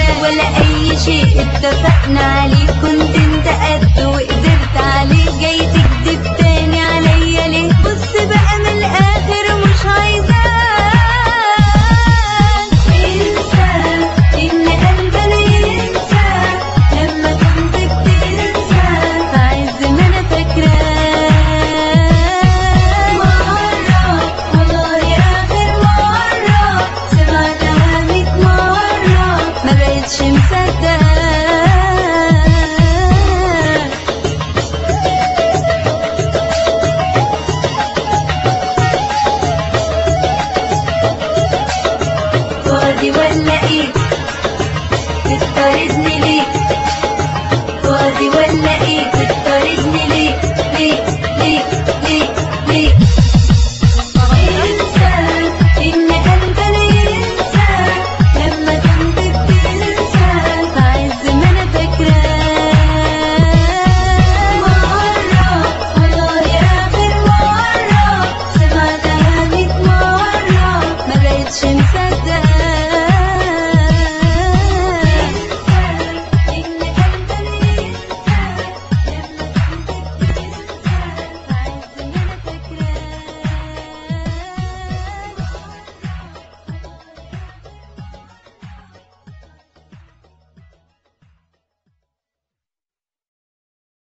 فات ولا اي شيء اتفقنا عليه كنت انت قد وقدرت عليه جاي تكذب تاني عليا ليه بص بقى من الاخر مش عايزاك انسى ان قلبنا ينسى لما كنت بتنسى عايز ما انا فاكراك مرة والله اخر مرة سمعتها ميت مرة ما بقتش مصدقاك فاضي ولا ايه تختار